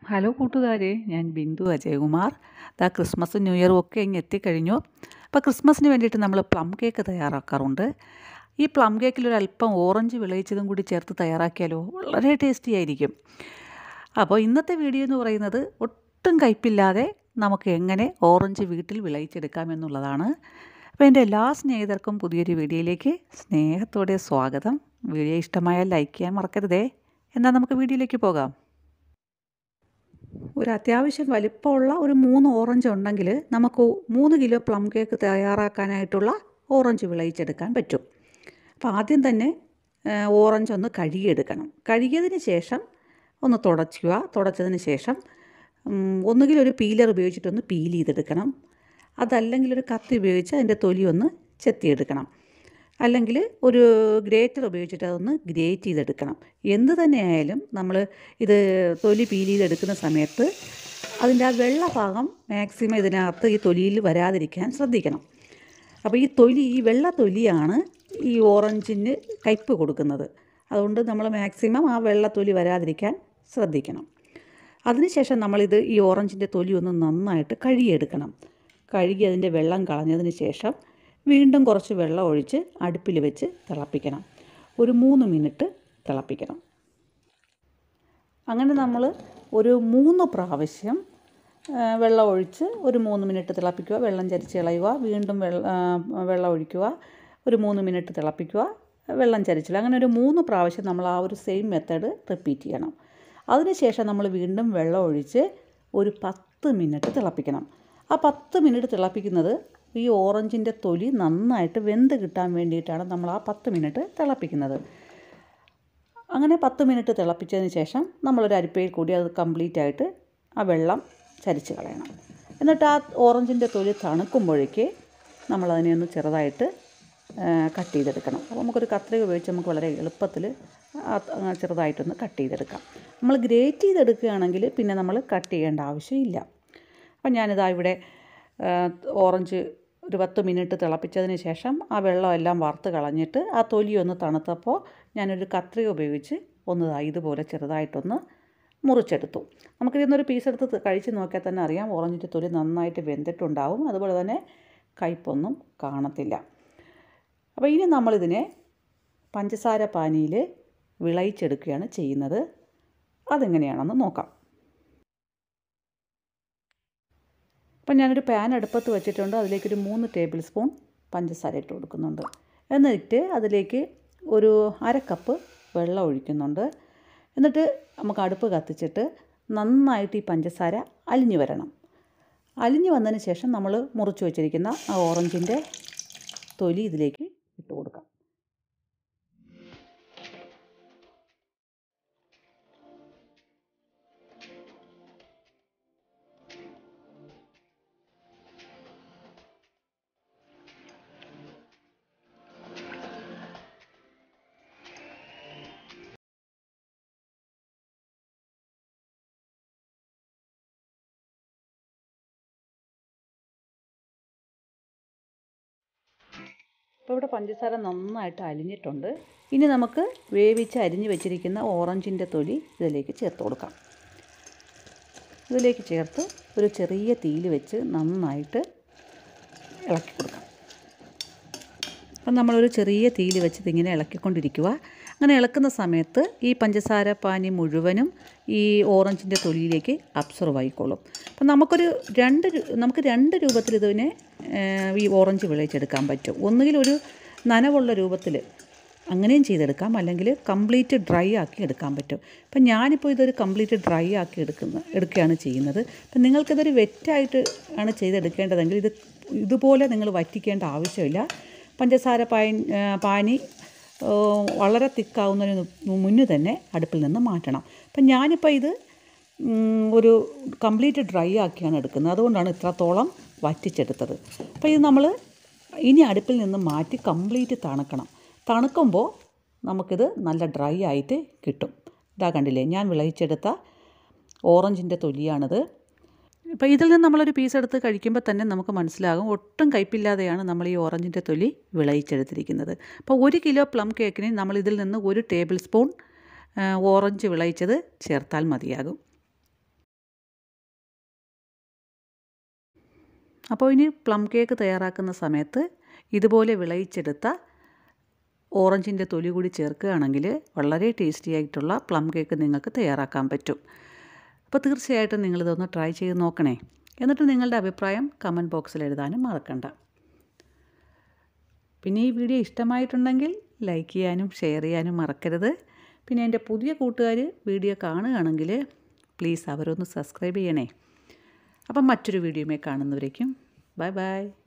hello കൂട്ടുകാരെ ഞാൻ ബിന്ദു അജയകുമാർ ദാ ക്രിസ്മസും ന്യൂ ഇയറും ഒക്കെ ഇങ്ങ് എത്തിക്കഴിഞ്ഞു അപ്പോൾ ക്രിസ്മസിന് വേണ്ടിയിട്ട് നമ്മൾ പ്ലം കേക്ക് തയ്യാറാക്കാറുണ്ട് ഈ പ്ലം കേക്കിൽ ഒരു അല്പം ഓറഞ്ച് വിളയിച്ചതും കൂടി ചേർത്ത് തയ്യാറാക്കിയാലോ വളരെ ടേസ്റ്റി ആയിരിക്കും അപ്പോൾ ഇന്നത്തെ വീഡിയോ എന്ന് പറയുന്നത് ഒട്ടും കയ്പില്ലാതെ നമുക്ക് എങ്ങനെ ഓറഞ്ച് വീട്ടിൽ വിളയിച്ചെടുക്കാമെന്നുള്ളതാണ് അപ്പോൾ എൻ്റെ എല്ലാ സ്നേഹിതർക്കും പുതിയൊരു വീഡിയോയിലേക്ക് സ്നേഹത്തോടെ സ്വാഗതം വീഡിയോ ഇഷ്ടമായാൽ ലൈക്ക് ചെയ്യാൻ മറക്കരുതേ എന്നാൽ നമുക്ക് വീഡിയോയിലേക്ക് പോകാം ഒരു അത്യാവശ്യം വലിപ്പമുള്ള ഒരു മൂന്ന് ഓറഞ്ച് ഉണ്ടെങ്കിൽ നമുക്ക് മൂന്ന് കിലോ പ്ലം കേക്ക് തയ്യാറാക്കാനായിട്ടുള്ള ഓറഞ്ച് വിളയിച്ചെടുക്കാൻ പറ്റും അപ്പോൾ ആദ്യം തന്നെ ഓറഞ്ച് ഒന്ന് കഴുകിയെടുക്കണം കഴുകിയതിന് ശേഷം ഒന്ന് തുടച്ചുക തുടച്ചതിന് ശേഷം ഒന്നുകിൽ ഒരു പീലർ ഉപയോഗിച്ചിട്ടൊന്ന് പീൽ ചെയ്തെടുക്കണം അതല്ലെങ്കിൽ ഒരു കത്തി ഉപയോഗിച്ച് അതിൻ്റെ തൊലി ഒന്ന് ചെത്തിയെടുക്കണം അല്ലെങ്കിൽ ഒരു ഗ്രേറ്റർ ഉപയോഗിച്ചിട്ട് അതൊന്ന് ഗ്രേറ്റ് ചെയ്തെടുക്കണം എന്ത് തന്നെയായാലും നമ്മൾ ഇത് തൊലി പീൽ ചെയ്തെടുക്കുന്ന സമയത്ത് അതിൻ്റെ ആ വെള്ള ഭാഗം മാക്സിമം ഇതിനകത്ത് ഈ തൊലിയിൽ വരാതിരിക്കാൻ ശ്രദ്ധിക്കണം അപ്പോൾ ഈ തൊലി ഈ വെള്ള തൊലിയാണ് ഈ ഓറഞ്ചിന് കയ്പ്പ് കൊടുക്കുന്നത് അതുകൊണ്ട് നമ്മൾ മാക്സിമം ആ വെള്ള തൊലി വരാതിരിക്കാൻ ശ്രദ്ധിക്കണം അതിനുശേഷം നമ്മളിത് ഈ ഓറഞ്ചിൻ്റെ തൊലി ഒന്ന് നന്നായിട്ട് കഴുകിയെടുക്കണം കഴുകി അതിൻ്റെ വെള്ളം കളഞ്ഞതിന് ശേഷം വീണ്ടും കുറച്ച് വെള്ളം ഒഴിച്ച് അടുപ്പിൽ വെച്ച് തിളപ്പിക്കണം ഒരു മൂന്ന് മിനിറ്റ് തിളപ്പിക്കണം അങ്ങനെ നമ്മൾ ഒരു മൂന്ന് പ്രാവശ്യം വെള്ളം ഒഴിച്ച് ഒരു മൂന്ന് മിനിറ്റ് തിളപ്പിക്കുക വെള്ളം ചരിച്ച് കളയുക വീണ്ടും വെള്ളം ഒഴിക്കുക ഒരു മൂന്ന് മിനിറ്റ് തിളപ്പിക്കുക വെള്ളം ചരിച്ചില്ല അങ്ങനെ ഒരു മൂന്ന് പ്രാവശ്യം നമ്മൾ ആ ഒരു സെയിം മെത്തേഡ് റിപ്പീറ്റ് ചെയ്യണം അതിനുശേഷം നമ്മൾ വീണ്ടും വെള്ളം ഒഴിച്ച് ഒരു പത്ത് മിനിറ്റ് തിളപ്പിക്കണം ആ പത്ത് മിനിറ്റ് തിളപ്പിക്കുന്നത് ഈ ഓറഞ്ചിൻ്റെ തൊലി നന്നായിട്ട് വെന്ത് കിട്ടാൻ വേണ്ടിയിട്ടാണ് നമ്മൾ ആ പത്ത് മിനിറ്റ് തിളപ്പിക്കുന്നത് അങ്ങനെ പത്ത് മിനിറ്റ് തിളപ്പിച്ചതിന് ശേഷം നമ്മളൊരു അരിപ്പയിൽ കൂടി അത് കംപ്ലീറ്റ് ആയിട്ട് ആ വെള്ളം ചരിച്ച് കളയണം എന്നിട്ട് ആ ഓറഞ്ചിൻ്റെ തൊലി തണുക്കുമ്പോഴേക്ക് നമ്മളതിനെ ഒന്ന് ചെറുതായിട്ട് കട്ട് ചെയ്തെടുക്കണം അപ്പോൾ നമുക്കൊരു കത്രിക ഉപയോഗിച്ച് നമുക്ക് വളരെ എളുപ്പത്തിൽ ചെറുതായിട്ടൊന്ന് കട്ട് ചെയ്തെടുക്കാം നമ്മൾ ഗ്രേറ്റ് ചെയ്തെടുക്കുകയാണെങ്കിൽ പിന്നെ നമ്മൾ കട്ട് ചെയ്യേണ്ട ആവശ്യമില്ല അപ്പം ഞാനിതാ ഇവിടെ ഓറഞ്ച് ഒരു പത്ത് മിനിറ്റ് തിളപ്പിച്ചതിന് ശേഷം ആ വെള്ളമെല്ലാം വറുത്ത് കളഞ്ഞിട്ട് ആ തൊലി ഒന്ന് തണുത്തപ്പോൾ ഞാനൊരു കത്രിക ഉപയോഗിച്ച് ഒന്ന് ഇതുപോലെ ചെറുതായിട്ടൊന്ന് മുറിച്ചെടുത്തു നമുക്കിതിന്നൊരു പീസ് എടുത്ത് കഴിച്ച് നോക്കിയാൽ തന്നെ അറിയാം ഓറഞ്ചിൻ്റെ തൊലി നന്നായിട്ട് വെന്തിട്ടുണ്ടാവും അതുപോലെ തന്നെ കയ്പൊന്നും കാണത്തില്ല അപ്പോൾ ഇനി നമ്മളിതിനെ പഞ്ചസാര പാനിയിൽ വിളയിച്ചെടുക്കുകയാണ് ചെയ്യുന്നത് അതെങ്ങനെയാണെന്ന് നോക്കാം അപ്പം ഞാനൊരു പാൻ അടുപ്പത്ത് വെച്ചിട്ടുണ്ട് അതിലേക്കൊരു മൂന്ന് ടേബിൾ സ്പൂൺ പഞ്ചസാര ഇട്ട് കൊടുക്കുന്നുണ്ട് എന്നിട്ട് അതിലേക്ക് ഒരു അര കപ്പ് വെള്ളം ഒഴിക്കുന്നുണ്ട് എന്നിട്ട് നമുക്ക് അടുപ്പ് കത്തിച്ചിട്ട് നന്നായിട്ട് ഈ പഞ്ചസാര അലിഞ്ഞു വരണം അലിഞ്ഞു വന്നതിന് ശേഷം നമ്മൾ മുറിച്ച് വെച്ചിരിക്കുന്ന ആ ഓറഞ്ചിൻ്റെ തൊലി ഇതിലേക്ക് ഇട്ട് കൊടുക്കാം ഇപ്പോൾ ഇവിടെ പഞ്ചസാര നന്നായിട്ട് അലിഞ്ഞിട്ടുണ്ട് ഇനി നമുക്ക് വേവിച്ച് അരിഞ്ഞ് വെച്ചിരിക്കുന്ന ഓറഞ്ചിൻ്റെ തൊലി ഇതിലേക്ക് ചേർത്ത് കൊടുക്കാം ഇതിലേക്ക് ചേർത്ത് ഒരു ചെറിയ തീയിൽ വെച്ച് നന്നായിട്ട് ഇളക്കി കൊടുക്കാം അപ്പം നമ്മളൊരു ചെറിയ തീയിൽ വെച്ച് ഇതിങ്ങനെ ഇളക്കിക്കൊണ്ടിരിക്കുക അങ്ങനെ ഇളക്കുന്ന സമയത്ത് ഈ പഞ്ചസാര പാനി മുഴുവനും ഈ ഓറഞ്ചിൻ്റെ തൊലിയിലേക്ക് അബ്സർവ് ആയിക്കോളും അപ്പം നമുക്കൊരു രണ്ട് നമുക്ക് രണ്ട് രൂപത്തിൽ ഇതിനെ ഈ ഓറഞ്ച് വിളയിച്ചെടുക്കാൻ പറ്റും ഒന്നുകിൽ ഒരു നനവുള്ള രൂപത്തിൽ അങ്ങനെയും ചെയ്തെടുക്കാം അല്ലെങ്കിൽ കംപ്ലീറ്റ് ഡ്രൈ ആക്കി എടുക്കാൻ പറ്റും അപ്പം ഞാനിപ്പോൾ ഇതൊരു കംപ്ലീറ്റ് ഡ്രൈ ആക്കി എടുക്കുന്ന എടുക്കുകയാണ് ചെയ്യുന്നത് അപ്പം നിങ്ങൾക്കിതൊരു വെറ്റായിട്ട് ആണ് ചെയ്തെടുക്കേണ്ടതെങ്കിൽ ഇത് ഇതുപോലെ നിങ്ങൾ വറ്റിക്കേണ്ട ആവശ്യമില്ല പഞ്ചസാര പാനി പാനി വളരെ തിക്കാവുന്നതിന് മുന്നേ തന്നെ അടുപ്പിൽ നിന്ന് മാറ്റണം അപ്പം ഞാനിപ്പോൾ ഇത് ഒരു കംപ്ലീറ്റ് ഡ്രൈ ആക്കിയാണ് എടുക്കുന്നത് അതുകൊണ്ടാണ് ഇത്രത്തോളം വറ്റിച്ചെടുത്തത് അപ്പോൾ ഇത് നമ്മൾ ഇനി അടുപ്പിൽ നിന്ന് മാറ്റി കംപ്ലീറ്റ് തണുക്കണം തണുക്കുമ്പോൾ നമുക്കിത് നല്ല ഡ്രൈ ആയിട്ട് കിട്ടും ഇതാ കണ്ടില്ലേ ഞാൻ വിളയിച്ചെടുത്ത ഓറഞ്ചിൻ്റെ തൊലിയാണിത് ഇപ്പോൾ ഇതിൽ നിന്ന് നമ്മളൊരു പീസ് എടുത്ത് കഴിക്കുമ്പോൾ തന്നെ നമുക്ക് മനസ്സിലാകും ഒട്ടും കയ്പില്ലാതെയാണ് നമ്മൾ ഈ ഓറഞ്ചിൻ്റെ തൊലി വിളയിച്ചെടുത്തിരിക്കുന്നത് അപ്പോൾ ഒരു കിലോ പ്ലം കേക്കിന് നമ്മൾ ഇതിൽ നിന്ന് ഒരു ടേബിൾ സ്പൂൺ ഓറഞ്ച് വിളയിച്ചത് ചേർത്താൽ മതിയാകും അപ്പോൾ ഇനി പ്ലം കേക്ക് തയ്യാറാക്കുന്ന സമയത്ത് ഇതുപോലെ വിളയിച്ചെടുത്ത ഓറഞ്ചിൻ്റെ തൊലി കൂടി ചേർക്കുകയാണെങ്കിൽ വളരെ ടേസ്റ്റി ആയിട്ടുള്ള പ്ലം കേക്ക് നിങ്ങൾക്ക് തയ്യാറാക്കാൻ പറ്റും അപ്പോൾ തീർച്ചയായിട്ടും നിങ്ങളിതൊന്ന് ട്രൈ ചെയ്ത് നോക്കണേ എന്നിട്ട് നിങ്ങളുടെ അഭിപ്രായം കമൻറ്റ് ബോക്സിൽ എഴുതാനും മറക്കണ്ട പിന്നെ ഈ വീഡിയോ ഇഷ്ടമായിട്ടുണ്ടെങ്കിൽ ലൈക്ക് ചെയ്യാനും ഷെയർ ചെയ്യാനും മറക്കരുത് പിന്നെ എൻ്റെ പുതിയ കൂട്ടുകാർ വീഡിയോ കാണുകയാണെങ്കിൽ പ്ലീസ് അവരൊന്ന് സബ്സ്ക്രൈബ് ചെയ്യണേ അപ്പം മറ്റൊരു വീഡിയോമേ കാണുന്നവരേക്കും ബൈ ബൈ